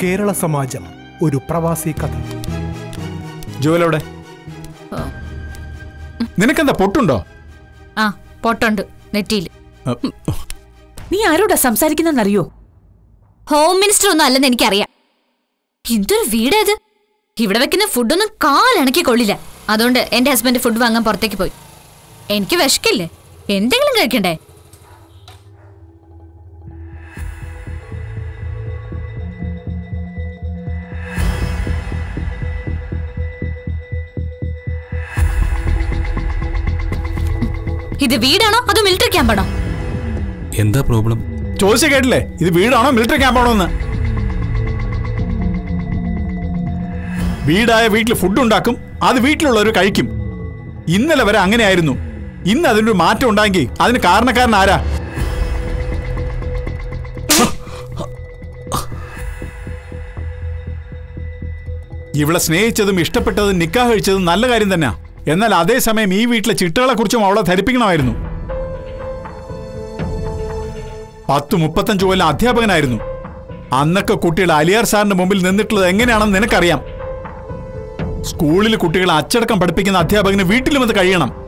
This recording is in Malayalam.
കേരള സമാജം ഒരു പ്രവാസി കഥ ജോലവിടെ നിനക്കെന്താ പൊട്ടുണ്ടോ ആ പൊട്ടുണ്ട് നെറ്റിയിൽ അ, നീ ആരോടാ സംസാരിക്കുന്നെന്നറിയോ ഹോം മിനിസ്റ്റർ ഒന്നും അല്ലെന്ന് എനിക്കറിയാം എന്തൊരു വീടേത് ഇവിടെ വെക്കുന്ന ഫുഡൊന്നും കാലണക്കി കൊള്ളില്ല അതുകൊണ്ട് എന്റെ ഹസ്ബൻഡ് ഫുഡ് വാങ്ങാൻ പുറത്തേക്ക് പോയി എനിക്ക് വിശക്കില്ലേ എന്തെങ്കിലും കഴിക്കണ്ടേ ഇത് വീടാണോ അതോ മിലിറ്ററി ക്യാമ്പാണോ എന്താ പ്രോബ്ലം ചോദിച്ച കേട്ടില്ലേ ഇത് വീടാണോ മിലിറ്ററി ക്യാമ്പാണോ എന്ന് വീടായ വീട്ടിൽ ഫുഡ് ഉണ്ടാക്കും അത് വീട്ടിലുള്ളവർ കഴിക്കും ഇന്നലെ വരെ അങ്ങനെയായിരുന്നു ഇന്ന് അതിനൊരു മാറ്റം ഉണ്ടായെങ്കിൽ അതിന് കാരണക്കാരൻ ആരാ ഇവളെ സ്നേഹിച്ചതും ഇഷ്ടപ്പെട്ടതും നിക്കാഹ് കഴിച്ചതും നല്ല കാര്യം തന്നെ എന്നാൽ അതേസമയം ഈ വീട്ടിലെ ചിട്ടകളെ കുറിച്ചും അവളെ ധരിപ്പിക്കണമായിരുന്നു പത്ത് മുപ്പത്തഞ്ച് കൊല്ലം അധ്യാപകനായിരുന്നു അന്നൊക്കെ കുട്ടികൾ അലിയാർ സാറിന്റെ മുമ്പിൽ നിന്നിട്ടുള്ളത് എങ്ങനെയാണെന്ന് നിനക്കറിയാം സ്കൂളിൽ കുട്ടികളെ അച്ചടക്കം പഠിപ്പിക്കുന്ന അധ്യാപകന് വീട്ടിലും അത് കഴിയണം